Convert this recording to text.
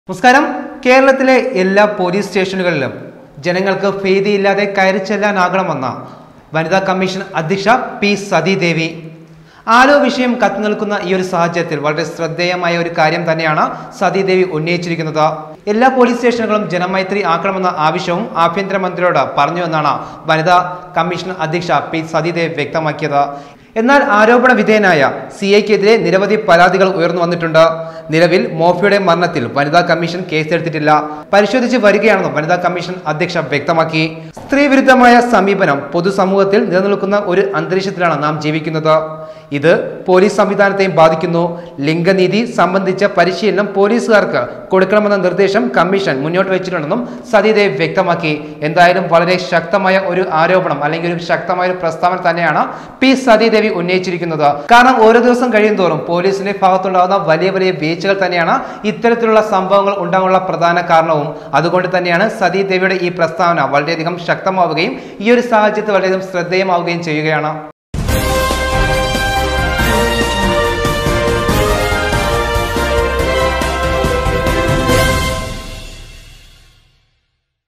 നമസ്കാരം കേരളത്തിലെ എല്ലാ പോലീസ് സ്റ്റേഷനുകളിലും ജനങ്ങൾക്ക് ഭീതിയില്ലാതെ കയറി ചെല്ലാനാകണമെന്ന വനിതാ കമ്മീഷൻ അധ്യക്ഷ പി സതീദേവി ആരോ വിഷയം കത്തി നിൽക്കുന്ന ഈ ഒരു സാഹചര്യത്തിൽ വളരെ ശ്രദ്ധേയമായ ഒരു കാര്യം തന്നെയാണ് സതീദേവി ഉന്നയിച്ചിരിക്കുന്നത് എല്ലാ പോലീസ് സ്റ്റേഷനുകളും ജനമൈത്രി ആക്കണമെന്ന ആവശ്യവും ആഭ്യന്തരമന്ത്രിയോട് പറഞ്ഞുവെന്നാണ് വനിതാ കമ്മീഷൻ അധ്യക്ഷ പി സതീദേവി വ്യക്തമാക്കിയത് എന്നാൽ ആരോപണ വിധേയനായ സി ഐക്കെതിരെ നിരവധി പരാതികൾ ഉയർന്നു വന്നിട്ടുണ്ട് നിലവിൽ മോഫിയുടെ മരണത്തിൽ വനിതാ കമ്മീഷൻ കേസെടുത്തിട്ടില്ല പരിശോധിച്ച് വരികയാണെന്നും വനിതാ കമ്മീഷൻ അധ്യക്ഷ വ്യക്തമാക്കി സ്ത്രീവിരുദ്ധമായ സമീപനം പൊതുസമൂഹത്തിൽ നിലനിൽക്കുന്ന ഒരു അന്തരീക്ഷത്തിലാണ് നാം ജീവിക്കുന്നത് ഇത് പോലീസ് സംവിധാനത്തെയും ബാധിക്കുന്നു ലിംഗനീതി സംബന്ധിച്ച പരിശീലനം പോലീസുകാർക്ക് കൊടുക്കണമെന്ന നിർദ്ദേശം കമ്മീഷൻ മുന്നോട്ട് വെച്ചിട്ടുണ്ടെന്നും സതീദേവ് വ്യക്തമാക്കി എന്തായാലും വളരെ ശക്തമായ ഒരു ആരോപണം അല്ലെങ്കിൽ ഒരു ശക്തമായ ഒരു പ്രസ്താവന തന്നെയാണ് പി സതീദേവി ഉന്നയിച്ചിരിക്കുന്നത് കാരണം ഓരോ ദിവസം കഴിയും തോറും പോലീസിന്റെ ഭാഗത്തുണ്ടാകുന്ന വലിയ വലിയ വീഴ്ചകൾ തന്നെയാണ് ഇത്തരത്തിലുള്ള സംഭവങ്ങൾ ഉണ്ടാകാനുള്ള പ്രധാന കാരണവും അതുകൊണ്ട് തന്നെയാണ് സതീദേവിയുടെ ഈ പ്രസ്താവന വളരെയധികം ശക്തമാവുകയും ഈ ഒരു സാഹചര്യത്തിൽ വളരെയധികം ശ്രദ്ധേയമാവുകയും ചെയ്യുകയാണ്